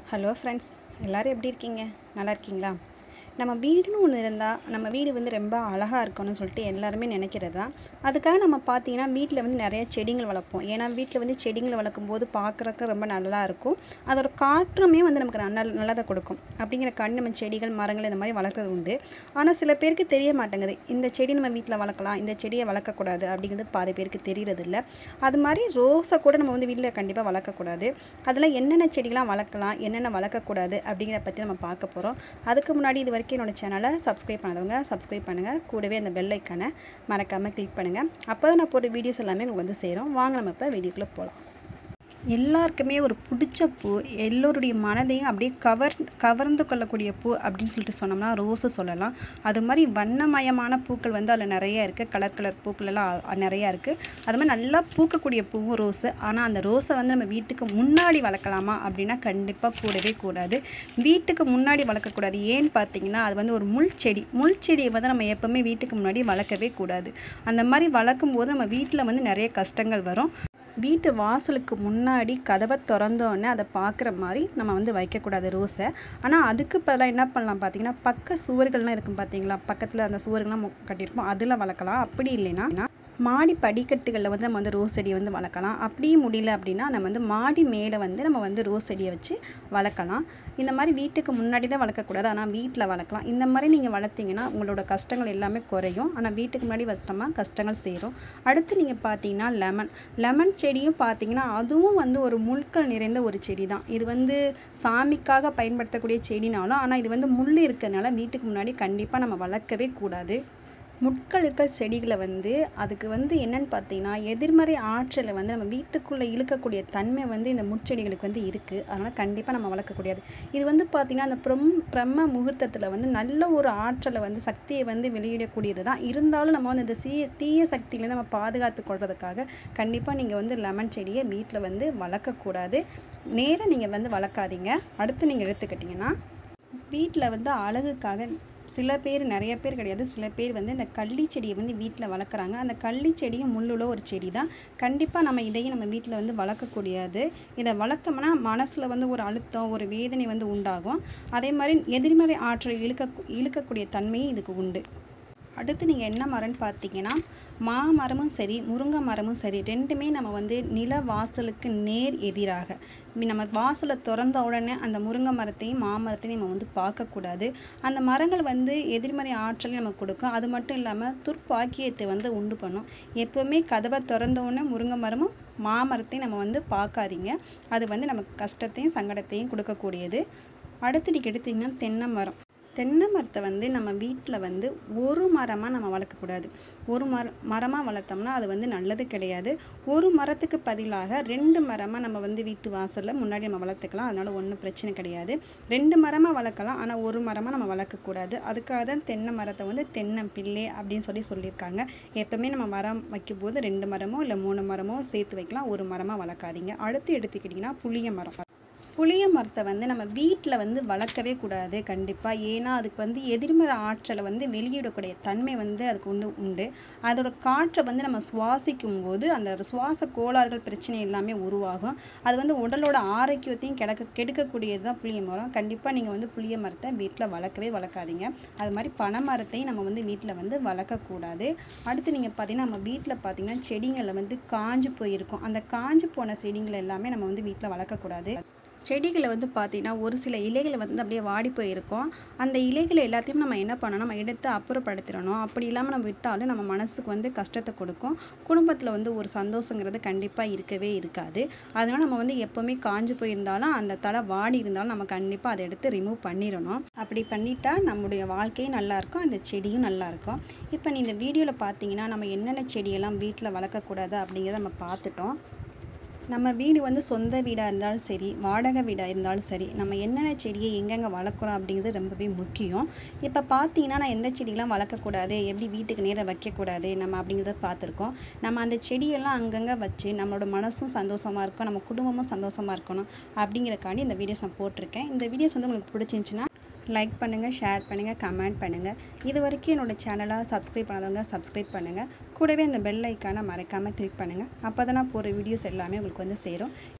hello friends எல்லோரும் எப்படி இருக்கீங்க நல்லா இருக்கீங்களா நம்ம வீடுன்னு ஒன்று இருந்தால் நம்ம வீடு வந்து ரொம்ப அழகாக இருக்கணும்னு சொல்லிட்டு எல்லாருமே நினைக்கிறது தான் அதுக்காக நம்ம பார்த்தீங்கன்னா வீட்டில் வந்து நிறைய செடிகள் வளர்ப்போம் ஏன்னா வீட்டில் வந்து செடிகள் வளர்க்கும் போது பார்க்குறக்கு ரொம்ப நல்லா இருக்கும் அதோட காற்றுமே வந்து நமக்கு நல்ல நல்லதை கொடுக்கும் அப்படிங்கிற காரணம் நம்ம செடிகள் மரங்கள் இந்த மாதிரி வளர்க்குறது உண்டு ஆனால் சில பேருக்கு தெரிய மாட்டேங்குது இந்த செடி நம்ம வீட்டில் வளர்க்கலாம் இந்த செடியை வளர்க்கக்கூடாது அப்படிங்கிறது பாதி பேருக்கு தெரியறது இல்லை அது மாதிரி ரோஸை கூட நம்ம வந்து வீட்டில் கண்டிப்பாக வளர்க்கக்கூடாது அதில் என்னென்ன செடிலாம் வளர்க்கலாம் என்னென்ன வளர்க்கக்கூடாது அப்படிங்கிறத பற்றி நம்ம பார்க்க போகிறோம் அதுக்கு முன்னாடி இது வரைக்கும் என்னோட சேனலை சப்ஸ்கிரைப் பண்ணாதவங்க சப்ஸ்கிரைப் பண்ணுங்கள் கூடவே அந்த பெல் ஐக்கானை மறக்காமல் கிளிக் பண்ணுங்கள் அப்போ தான் நான் போடுற வீடியோஸ் எல்லாமே உங்களுக்கு வந்து சேரும் வாங்க நம்ம இப்போ வீடியோக்குள்ளே போகலாம் எல்லாருக்குமே ஒரு பிடிச்ச பூ எல்லோருடைய மனதையும் அப்படியே கவர் கவர்ந்து கொள்ளக்கூடிய பூ அப்படின்னு சொல்லிட்டு சொன்னோம்னா ரோஸு சொல்லலாம் அது மாதிரி வண்ணமயமான பூக்கள் வந்து அதில் நிறைய இருக்குது கலர் கலர் பூக்கள் எல்லாம் அ- நிறையா இருக்குது அது மாதிரி நல்லா பூக்கக்கூடிய பூவும் ரோஸு ஆனால் அந்த ரோஸை வந்து நம்ம வீட்டுக்கு முன்னாடி வளர்க்கலாமா அப்படின்னா கண்டிப்பாக கூடவே கூடாது வீட்டுக்கு முன்னாடி வளர்க்கக்கூடாது ஏன்னு பார்த்தீங்கன்னா அது வந்து ஒரு முள் செடி முள் செடியை வந்து நம்ம எப்போவுமே வீட்டுக்கு முன்னாடி வளர்க்கவே கூடாது அந்த மாதிரி வளர்க்கும் போது நம்ம வீட்டில் வந்து நிறைய கஷ்டங்கள் வரும் வீட்டு வாசலுக்கு முன்னாடி கதவை திறந்தோடனே அதை பார்க்குற மாதிரி நம்ம வந்து வைக்கக்கூடாது ரோஸை ஆனால் அதுக்கு பதிலாக என்ன பண்ணலாம் பார்த்தீங்கன்னா பக்க சுவர்கள்லாம் இருக்கும் பார்த்தீங்களா பக்கத்தில் அந்த சுவர்கள்லாம் மொ- கட்டியிருப்போம் அதில் வளர்க்கலாம் அப்படி இல்லைன்னா மாடி படிக்கட்டுகளில் வந்து நம்ம வந்து ரோஸ் செடியை வந்து வளர்க்கலாம் அப்படியும் முடியல அப்படின்னா நம்ம வந்து மாடி மேலே வந்து நம்ம வந்து ரோஸ் செடியை வச்சு வளர்க்கலாம் இந்த மாதிரி வீட்டுக்கு முன்னாடி தான் வளர்க்கக்கூடாது ஆனால் வீட்டில் வளர்க்கலாம் இந்த மாதிரி நீங்கள் வளர்த்தீங்கன்னா உங்களோட கஷ்டங்கள் எல்லாமே குறையும் ஆனால் வீட்டுக்கு முன்னாடி வச்சிட்டோமா கஷ்டங்கள் சேரும் அடுத்து நீங்கள் பார்த்தீங்கன்னா லெமன் லெமன் செடியும் பார்த்தீங்கன்னா அதுவும் வந்து ஒரு முட்கள் நிறைந்த ஒரு செடி தான் இது வந்து சாமிக்காக பயன்படுத்தக்கூடிய செடினாலும் ஆனால் இது வந்து முள் இருக்கிறதுனால வீட்டுக்கு முன்னாடி கண்டிப்பாக நம்ம வளர்க்கவே கூடாது முட்கள் இருக்கிற செடிகளை வந்து அதுக்கு வந்து என்னன்னு பார்த்தீங்கன்னா எதிர்மறை ஆற்றலை வந்து நம்ம வீட்டுக்குள்ளே இழுக்கக்கூடிய தன்மை வந்து இந்த முட்செடிகளுக்கு வந்து இருக்குது அதனால் கண்டிப்பாக நம்ம வளர்க்கக்கூடியது இது வந்து பார்த்திங்கன்னா அந்த பிரம் பிரம்ம முகூர்த்தத்தில் வந்து நல்ல ஒரு ஆற்றலை வந்து சக்தியை வந்து வெளியிடக்கூடியது தான் இருந்தாலும் நம்ம வந்து இந்த சீ தீய சக்தியிலேருந்து நம்ம பாதுகாத்து கொள்றதுக்காக கண்டிப்பாக நீங்கள் வந்து லெமன் செடியை வீட்டில் வந்து வளர்க்கக்கூடாது நேராக நீங்கள் வந்து வளர்க்காதீங்க அடுத்து நீங்கள் எடுத்துக்கிட்டிங்கன்னா வீட்டில் வந்து அழகுக்காக சில பேர் நிறைய பேர் கிடையாது சில பேர் வந்து இந்த கள்ளி செடியை வந்து வீட்டில் வளர்க்குறாங்க அந்த கள்ளி செடியும் முள்ளுள்ள ஒரு செடி தான் கண்டிப்பாக நம்ம இதையும் நம்ம வீட்டில் வந்து வளர்க்கக்கூடியது இதை வளர்த்தோம்னா மனசில் வந்து ஒரு அழுத்தம் ஒரு வேதனை வந்து உண்டாகும் அதே மாதிரி எதிர்மறை ஆற்றல் இழுக்க இழுக்கக்கூடிய தன்மையும் இதுக்கு உண்டு அடுத்து நீங்கள் என்ன மரம்னு பார்த்தீங்கன்னா மாமரமும் சரி முருங்கை மரமும் சரி ரெண்டுமே நம்ம வந்து நில வாசலுக்கு நேர் எதிராக மி- நம்ம வாசலை திறந்த உடனே அந்த முருங்கை மரத்தையும் மாமரத்தையும் நம்ம வந்து பார்க்கக்கூடாது அந்த மரங்கள் வந்து எதிர்மறை ஆற்றலை நமக்கு கொடுக்கும் அது மட்டும் இல்லாமல் துர்ப்பாக்கியத்தை வந்து உண்டு பண்ணும் எப்போவுமே கதவை திறந்த உடனே முருங்கை மரமும் மாமரத்தையும் நம்ம வந்து பார்க்காதீங்க அது வந்து நமக்கு கஷ்டத்தையும் சங்கடத்தையும் கொடுக்கக்கூடியது அடுத்து நீங்கள் எடுத்தீங்கன்னா தென்னை மரம் தென்னை மரத்தை வந்து நம்ம வீட்டில் வந்து ஒரு மரமாக நம்ம வளர்க்கக்கூடாது ஒரு மர மரமாக வளர்த்தோம்னா அது வந்து நல்லது கிடையாது ஒரு மரத்துக்கு பதிலாக ரெண்டு மரமாக நம்ம வந்து வீட்டு வாசலில் முன்னாடி நம்ம வளர்த்துக்கலாம் அதனால ஒன்றும் பிரச்சனை கிடையாது ரெண்டு மரமாக வளர்க்கலாம் ஆனால் ஒரு மரமாக நம்ம வளர்க்கக்கூடாது அதுக்காக தான் தென்னை மரத்தை வந்து தென்னம்பிள்ளை அப்படின்னு சொல்லி சொல்லியிருக்காங்க எப்பவுமே நம்ம மரம் வைக்கும்போது ரெண்டு மரமோ இல்லை மூணு மரமோ சேர்த்து வைக்கலாம் ஒரு மரமாக வளர்க்காதீங்க அடுத்து எடுத்துக்கிட்டிங்கன்னா புளிய மரம் புளிய மரத்தை வந்து நம்ம வீட்டில் வந்து வளர்க்கவே கூடாது கண்டிப்பாக ஏன்னா அதுக்கு வந்து எதிர்மறை ஆற்றலை வந்து வெளியிடக்கூடிய தன்மை வந்து அதுக்கு உண்டு உண்டு அதோட காற்றை வந்து நம்ம சுவாசிக்கும் போது அந்த சுவாச கோளாறுகள் பிரச்சனை எல்லாமே உருவாகும் அது வந்து உடலோட ஆரோக்கியத்தையும் கிடக்க கெடுக்கக்கூடியது தான் புளிய மரம் கண்டிப்பாக நீங்கள் வந்து புளிய மரத்தை வீட்டில் வளர்க்கவே வளர்க்காதீங்க அது மாதிரி பனை மரத்தையும் நம்ம வந்து வீட்டில் வந்து வளர்க்கக்கூடாது அடுத்து நீங்கள் பார்த்தீங்கன்னா நம்ம வீட்டில் பார்த்தீங்கன்னா செடிங்களில் வந்து காஞ்சு போயிருக்கும் அந்த காஞ்சு போன செடிகள் எல்லாமே நம்ம வந்து வீட்டில் வளர்க்கக்கூடாது செடிகளை வந்து பார்த்தீங்கன்னா ஒரு சில இலைகளை வந்து அப்படியே வாடி போயிருக்கும் அந்த இலைகளை எல்லாத்தையும் நம்ம என்ன பண்ணணும் நம்ம எடுத்து அப்புறப்படுத்திடணும் அப்படி இல்லாமல் நம்ம விட்டாலும் நம்ம மனசுக்கு வந்து கஷ்டத்தை கொடுக்கும் குடும்பத்தில் வந்து ஒரு சந்தோஷங்கிறது கண்டிப்பாக இருக்கவே இருக்காது அதனால நம்ம வந்து எப்போவுமே காஞ்சு போயிருந்தாலும் அந்த தலை வாடி இருந்தாலும் நம்ம கண்டிப்பாக அதை எடுத்து ரிமூவ் பண்ணிடணும் அப்படி பண்ணிட்டா நம்முடைய வாழ்க்கையும் நல்லாயிருக்கும் அந்த செடியும் நல்லாயிருக்கும் இப்போ நீ இந்த வீடியோவில் பார்த்தீங்கன்னா நம்ம என்னென்ன செடியெல்லாம் வீட்டில் வளர்க்கக்கூடாது அப்படிங்கிறத நம்ம பார்த்துட்டோம் நம்ம வீடு வந்து சொந்த வீடாக இருந்தாலும் சரி வாடகை வீடாக இருந்தாலும் சரி நம்ம என்னென்ன செடியை எங்கெங்கே வளர்க்குறோம் அப்படிங்கிறது ரொம்பவே முக்கியம் இப்போ பார்த்தீங்கன்னா நான் எந்த செடியெல்லாம் வளர்க்கக்கூடாது எப்படி வீட்டுக்கு நேராக வைக்கக்கூடாது நம்ம அப்படிங்கிறத பார்த்துருக்கோம் நம்ம அந்த செடியெல்லாம் அங்கங்கே வச்சு நம்மளோட மனசும் சந்தோஷமாக இருக்கும் நம்ம குடும்பமும் சந்தோஷமாக இருக்கணும் அப்படிங்கிறக்காண்டி இந்த வீடியோஸ் நான் போட்டிருக்கேன் இந்த வீடியோஸ் வந்து உங்களுக்கு பிடிச்சிருந்துச்சுன்னா லைக் பண்ணுங்கள் ஷேர் பண்ணுங்கள் கமெண்ட் பண்ணுங்கள் இது வரைக்கும் என்னோட சேனலை சப்ஸ்கிரைப் பண்ணாதவங்க சப்ஸ்கிரைப் பண்ணுங்கள் கூடவே இந்த பெல் ஐக்கானை மறக்காமல் கிளிக் பண்ணுங்கள் அப்போ தான் நான் போகிற வீடியோஸ் எல்லாமே உங்களுக்கு வந்து சேரும்